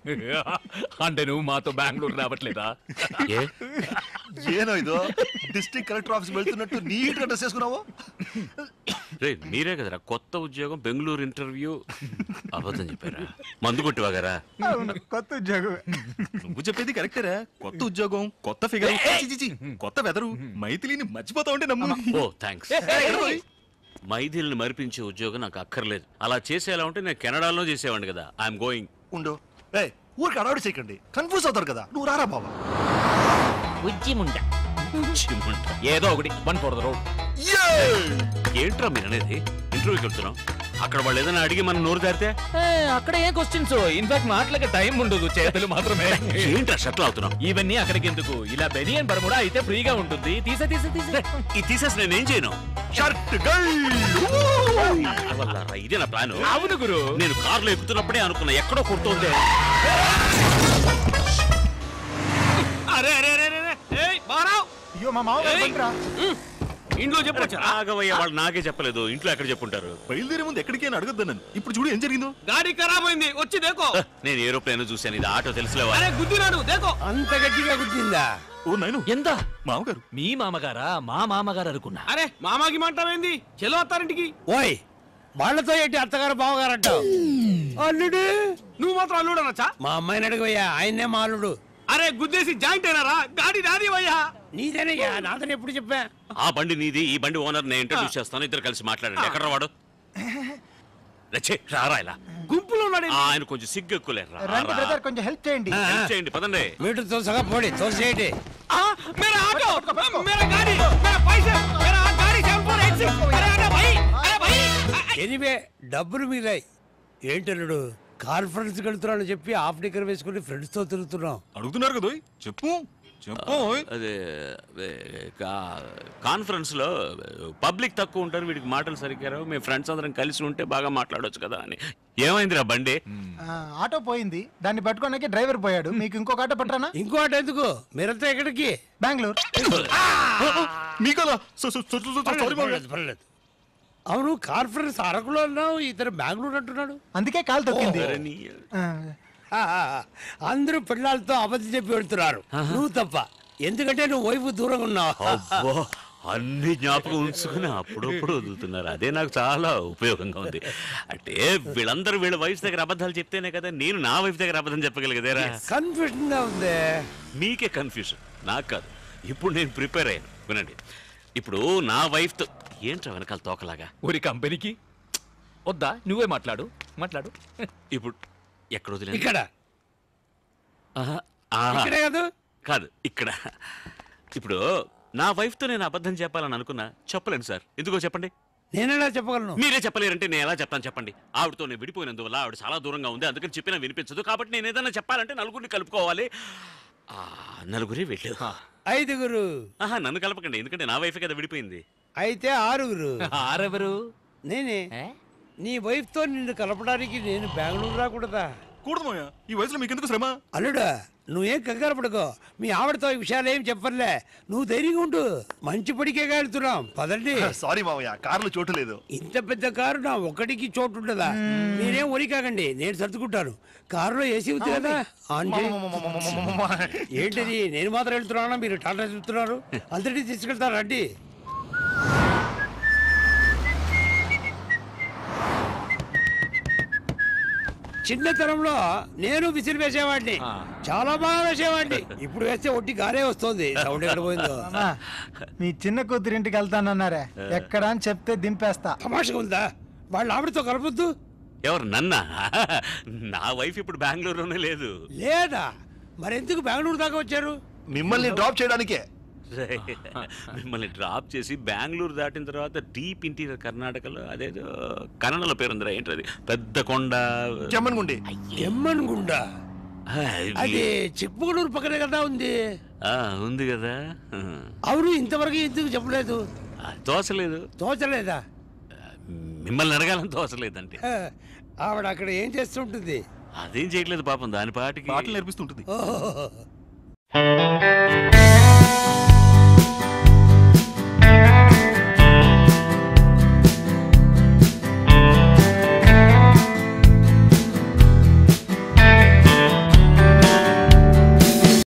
అంటే నువ్వు మాతో బెంగళూరు రావట్లేదా ఏ ఏనో ఇదో డిస్ట్రిక్ట్ కలెక్టర్ ఆఫీస్ వెళ్తున్నట్టు నీట్ గా డ్రెస్ చేసుకున్నావు రే మీరే కదరా కొత్త ఉద్యోగం బెంగళూరు ఇంటర్వ్యూ అబద్ధం చెప్పారా మందు కొట్టివాగారా కొత్త ఉద్యోగం నువ్వు చెప్పేది కరెక్టరా కొత్త ఉద్యోగం కొత్త ఫిగర్ కొత్త వెదరు మైథిలిని మర్చిపోతా ఉంటే నమ్ము ఓ థ్యాంక్స్ మైథిల్ని మరిపించే ఉద్యోగం నాకు అక్కర్లేదు అలా చేసేలా ఉంటే నేను కెనడాలో చేసేవాడిని కదా ఐఎమ్ గోయింగ్ ఉండు ఏ ఊరికి అడవాడి చేయకండి కన్ఫ్యూజ్ అవుతారు కదా నువ్వు రారా బాబా ఉజ్జిముండ ఏదో ఒకటి వన్ ఫర్ ద రోడ్ ఏంట్రా మీరు అనేది ఇంటర్వ్యూకి వెళ్తున్నాం అక్కడ వాళ్ళు ఏదైనా అడిగి మనం నోరు జారితే అక్కడ ఏ క్వశ్చన్స్ ఇన్ఫాక్ట్ మాటలకి టైం ఉండదు చేతులు మాత్రమే ఏంట్రా షట్లు అవుతున్నాం ఇవన్నీ అక్కడికి ఎందుకు ఇలా బెనియన్ బర్ముడా అయితే ఫ్రీగా ఉంటుంది తీసే తీసే తీసే ఇది తీసేసి నేనేం చేయను షర్ట్ వల్లరా, ఇదే నా ప్లాన్ అవును గురు నేను కారులో ఎక్కుతున్నప్పుడే అనుకున్నా ఎక్కడో కొడుతుంది అరే అరే అరే అరే ఏయ్ బారావ్ అయ్యో మా మామ ఏయ్! ఇంట్లో చెప్పొచ్చా రాఘవయ్య వాళ్ళు నాకే చెప్పలేదు ఇంట్లో ఎక్కడ చెప్పుంటారు బయలుదేరే ముందు ఎక్కడికి అని అడగద్దు నన్ను ఇప్పుడు చూడు ఏం జరిగిందో గాడి ఖరాబ్ అయింది వచ్చి దేకో నేను ఏరోప్లేన్ చూశాను ఇది ఆటో తెలుసులేవా అరే గుద్దినాడు దేకో అంత గట్టిగా గుర్తిందా ఓ నాయను ఎంత మామగారు మీ మామగారా మా మామగారు అనుకున్నా అరే మామాకి మంటావేంది చెలో అత్తారింటికి ఓయ్ వాళ్ళతో ఏంటి అత్తగారు బావగారు అంటావు అల్లుడు నువ్వు మాత్రం అల్లుడు అనొచ్చా మా అమ్మాయిని అడగవయ్యా ఆయన్నే మా అల్లుడు అరే గుద్దేసి జాయింట్ అయినారా గాడి నాది అయ్యా నీదేనయ్యా నాదని ఎప్పుడు చెప్పా ఆ బండి నీది ఈ బండి ఓనర్ నేను ఇంట్రడ్యూస్ చేస్తాను ఇద్దరు కలిసి మాట్లాడండి ఎక్కడ వాడు రచ్చే రారా ఇలా గుంపులో ఉన్నాడు ఆ, ఆయన కొంచెం సిగ్గు ఎక్కువలే రా, రండి రా. బ్రదర్ కొంచెం హెల్ప్ చేయండి హెల్ప్ చేయండి పదండి మీటర్ తోసగా పోడి తోసేయండి ఆ, मेरा ऑटो मेरा गाड़ी मेरा पैसे मेरा गाड़ी सेवन फोर एट सिक्स अरे अरे भाई अरे भाई ఎనివే డబ్బులు మిగిలాయి ఏంటల్లుడు కాన్ఫరెన్స్ వెళ్తున్నాను చెప్పి హాఫ్ డిక్కర్ వేసుకుని ఫ్రెండ్స్ తో తిరుగుతున్నాం అడుగుతున్నారు కదా ఓయ్. చెప్పు చెప్పు ఓయ్. అదే కాన్ఫరెన్స్ లో పబ్లిక్ తక్కువ ఉంటారు వీడికి మాటలు సరిగ్గా రావు మేము ఫ్రెండ్స్ అందరం కలిసి ఉంటే బాగా మాట్లాడొచ్చు కదా అని ఏమైందిరా బండి ఆ, ఆటో పోయింది దాన్ని పట్టుకోడానికి డ్రైవర్ పోయాడు మీకు ఇంకొక ఆటో పట్టరానా ఇంకోటి ఎందుకు మీరంతా ఎక్కడికి బెంగళూరు మీకలా సో- సో- సో- సో- సో- సారీ మామగారు. పర్లేదు, పర్లేదు. అవును కాన్ఫరెన్స్ అరకులో అన్నావు ఇతను బెంగళూరు అంటున్నాడు అందుకే కాలు తొక్కింది అరే నీ- ఆ, ఆ, అందరూ పిల్లలతో అబద్ధం చెప్పి వెళ్తున్నారు నువ్వు తప్ప ఎందుకంటే నువ్వు వైపు దూరంగా ఉన్నావు అబ్బో అన్ని జ్ఞాపకం ఉంచుకుని అప్పుడప్పుడు వదులుతున్నారు అదే నాకు చాలా ఉపయోగంగా ఉంది అంటే వీళ్ళందరూ వీళ్ళ వైఫ్ దగ్గర అబద్ధాలు చెప్తేనే కదా నేను నా వైఫ్ దగ్గర అబద్ధం చెప్పగలిగేదేరా కన్ఫ్యూజన్ గా ఉంది మీకే కన్ఫ్యూజన్ నాకు కాదు ఇప్పుడు నేను ప్రిపేర్ అయ్యాను వినండి ఇప్పుడు నా వైఫ్తో ఏంట్రా వెనకాల తోకలాగా ఊరి కంపెనీకి వద్దా నువ్వే మాట్లాడు మాట్లాడు ఇప్పుడు ఎక్కడ వదిలేదు ఇక్కడ ఇక్కడే కాదు కాదు ఇక్కడ ఇప్పుడు నా వైఫ్తో నేను అబద్ధం చెప్పాలని అనుకున్నా చెప్పలేను సార్ ఎందుకో చెప్పండి నేనెలా చెప్పగలను మీరే చెప్పలేరంటే నేను ఎలా చెప్తాను చెప్పండి ఆవిడతో నేను విడిపోయినందువల్ల ఆవిడ చాలా దూరంగా ఉంది అందుకని చెప్పినా వినిపించదు కాబట్టి నేను ఏదైనా చెప్పాలంటే నలుగురిని కలుపుకోవాలి ఆ, నలుగురే వెళ్ళు ఐదుగురు ఆహా నన్ను కలపకండి ఎందుకంటే నా వైఫ్ కదా విడిపోయింది అయితే ఆరుగురు ఆరెవరు నేనే ఏ? నీ వైఫ్ తో నిన్ను కలపడానికి నేను బెంగళూరు రాకూడదా కూడదు మాయా ఈ వయసులో మీకెందుకు శ్రమ అల్లుడా నువ్వేం కంగారు పడుకో మీ ఆవిడతో ఈ విషయాలు ఏం చెప్పర్లే నువ్వు ధైర్యంగా ఉండు మంచి పడికే వెళ్తున్నాం పదండి సారీ మామయ్య కార్లో చోటు లేదు ఇంత పెద్ద కారు నా ఒక్కడికి చోటు ఉండదా మీరేం ఒరికాకండి నేను సర్దుకుంటాను కారులో ఏసీ ఉంది కదా ఆన్ చేయి. ఏంటిది నేను మాత్రం వెళ్తున్నానా మీరు టాటా చెప్తున్నారు అందరినీ తీసుకెళ్తారు రండి చిన్నతనంలో నేను విసిరి వేసేవాడిని చాలా బాగా వేసేవాడిని ఇప్పుడు వేస్తే ఒట్టి గారే వస్తుంది సౌండ్ ఎక్కడ పోయిందో అమ్మా, మీ చిన్న కూతురింటికి వెళ్తానన్నారే ఎక్కడ అని చెప్తే దింపేస్తా తమాషగా ఉందా వాళ్ళ ఆవిడతో కలపొద్దు ఎవరు నన్నా నా వైఫ్ ఇప్పుడు బెంగళూరులోనే లేదు లేదా మరెందుకు బెంగళూరు దాకా వచ్చారు మిమ్మల్ని డ్రాప్ చేయడానికే మిమ్మల్ని డ్రాప్ చేసి బెంగళూరు దాటిన తర్వాత డీప్ ఇంటీరియర్ కర్ణాటకలో అదేదో కన్నడలో పేరుందిరా ఏంటది పెద్ద కొండ చెమ్మన్గుండి ఎమ్మన్ గుండా ఆ, అది చిక్మగళూరు పక్కనే కదా ఉంది ఆ, ఉంది కదా అవును ఇంతవరకు ఎందుకు చెప్పలేదు ఆ, తోసలేదు తోచలేదా మిమ్మల్ని అడగాలని తోసలేదంటే హ, ఆవిడ అక్కడ ఏం చేస్తుంటుంది అదేం చేయట్లేదు పాపం దాని పాటికి పాటలు నేర్పిస్తుంటుంది ఓహో